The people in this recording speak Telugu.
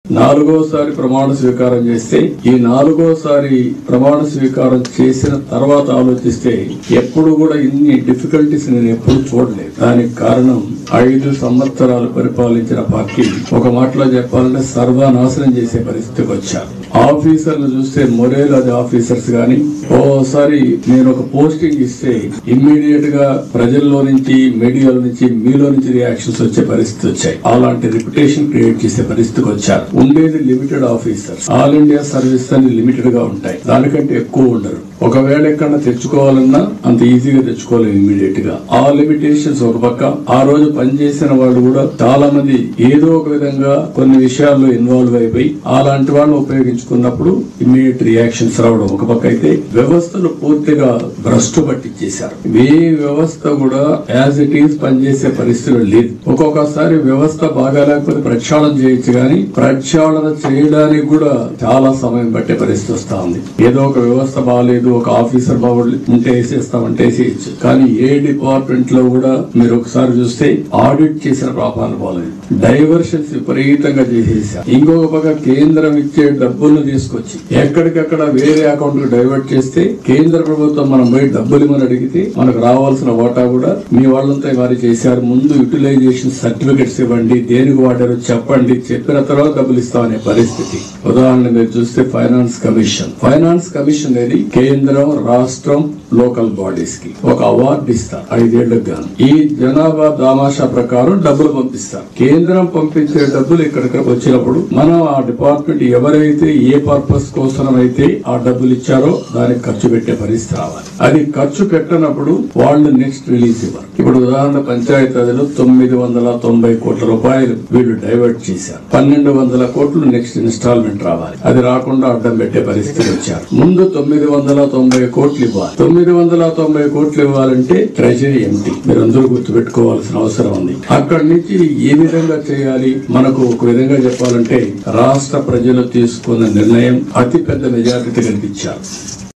నాలుగోసారి ప్రమాణ స్వీకారం చేస్తే ఈ నాలుగోసారి ప్రమాణ స్వీకారం చేసిన తర్వాత ఆలోచిస్తే ఎప్పుడు కూడా ఇన్ని డిఫికల్టీస్ నేను ఎప్పుడు చూడలేదు దానికి కారణం ఐదు సంవత్సరాలు పరిపాలించిన పార్టీ ఒక మాటలో చెప్పాలంటే సర్వనాశనం చేసే పరిస్థితికి వచ్చారు ఆఫీసర్లు చూస్తే మొరేల్ అది ఆఫీసర్స్ గాని ఓసారి నేను ఒక పోస్టింగ్ ఇస్తే ఇమ్మీడియట్ గా ప్రజల్లో నుంచి మీడియాలో నుంచి మీలో నుంచి రియాక్షన్స్ వచ్చే పరిస్థితి వచ్చాయి అలాంటి రిప్యుటేషన్ క్రియేట్ చేసే పరిస్థితికి వచ్చారు ఉండేది limited officers all India service అని లిమిటెడ్ గా ఉంటాయి దానికంటే ఎక్కువ ఉండరు ఒకవేళ ఎక్కడ తెచ్చుకోవాలన్నా అంత ఈజీగా తెచ్చుకోలేము ఇమీడియట్ గా ఆ లిమిటేషన్స్ ఒక పక్క ఆ రోజు పనిచేసిన వాళ్ళు కూడా చాలా మంది ఏదో ఒక విధంగా కొన్ని విషయాల్లో ఇన్వాల్వ్ అయిపోయి అలాంటి వాళ్ళని ఉపయోగించుకున్నప్పుడు ఇమీడియట్ రియాక్షన్స్ రావడం ఒక పక్క అయితే వ్యవస్థను పూర్తిగా భ్రష్టు పట్టించేశారు ఏ వ్యవస్థ కూడా యాజ్ ఇట్ ఈస్ పనిచేసే పరిస్థితులు లేదు ఒక్కొక్కసారి వ్యవస్థ బాగా లేకపోతే ప్రక్షాళన చేయొచ్చు కానీ ప్రక్షాళన చేయడానికి కూడా చాలా సమయం పట్టే పరిస్థితి వస్తా ఉంది ఏదో ఒక వ్యవస్థ బాగాలేదు ఒక ఆఫీసర్ బాగుండి ఉంటే వేసేస్తామంటే వేసేయచ్చు కానీ ఏ డిపార్ట్మెంట్ లో కూడా మీరు ఒకసారి చూస్తే ఆడిట్ చేసిన పాపాలు బాగాలేదు డైవర్షన్స్ విపరీతంగా చేసేసారు ఇంకొక పక్క కేంద్రం ఇచ్చే డబ్బులను తీసుకొచ్చి ఎక్కడికక్కడ వేరే అకౌంట్ కు డైవర్ట్ చేస్తే కేంద్ర ప్రభుత్వం మనం పోయి డబ్బులు ఇవ్వమని అడిగితే మనకు రావాల్సిన వాటా కూడా మీ వాళ్ళంతా వారి చేశారు ముందు యూటిలైజేషన్ సర్టిఫికెట్స్ ఇవ్వండి దేనికి వాడారో చెప్పండి చెప్పిన తర్వాత డబ్బులు ఇస్తామనే పరిస్థితి ఉదాహరణ మీరు చూస్తే ఫైనాన్స్ కమిషన్ ఫైనాన్స్ కమిషన్ అనేది కేంద్రం రాష్ట్రం లోకల్ బాడీస్ కి ఒక అవార్డు ఇస్తారు ఐదేళ్లకు గాను ఈ జనాభా దామాషా ప్రకారం డబ్బులు పంపిస్తారు కేంద్రం పంపించే డబ్బులు ఇక్కడికి వచ్చినప్పుడు మనం ఆ డిపార్ట్మెంట్ ఎవరైతే ఏ పర్పస్ కోసం అయితే ఆ డబ్బులు ఇచ్చారో దానికి ఖర్చు పెట్టే పరిస్థితి రావాలి అది ఖర్చు పెట్టనప్పుడు వాళ్ళు నెక్స్ట్ రిలీజ్ ఇవ్వరు ఇప్పుడు ఉదాహరణ పంచాయతీలో తొమ్మిది వందల తొంభై కోట్ల రూపాయలు వీళ్ళు డైవర్ట్ చేశారు పన్నెండు వందల కోట్లు నెక్స్ట్ ఇన్స్టాల్మెంట్ రావాలి అది రాకుండా అడ్డం పెట్టే పరిస్థితి వచ్చారు ముందు తొమ్మిది వందల తొంభై కోట్లు ఇవ్వాలి తొమ్మిది వందల తొంభై కోట్లు ఇవ్వాలంటే ట్రెజరీ ఎంటీ మీరు అందరూ గుర్తుపెట్టుకోవాల్సిన అవసరం ఉంది అక్కడి నుంచి ఏ విధంగా చేయాలి మనకు ఒక విధంగా చెప్పాలంటే రాష్ట్ర ప్రజలు తీసుకున్న నిర్ణయం అతి పెద్ద మెజారిటీ కనిపించారు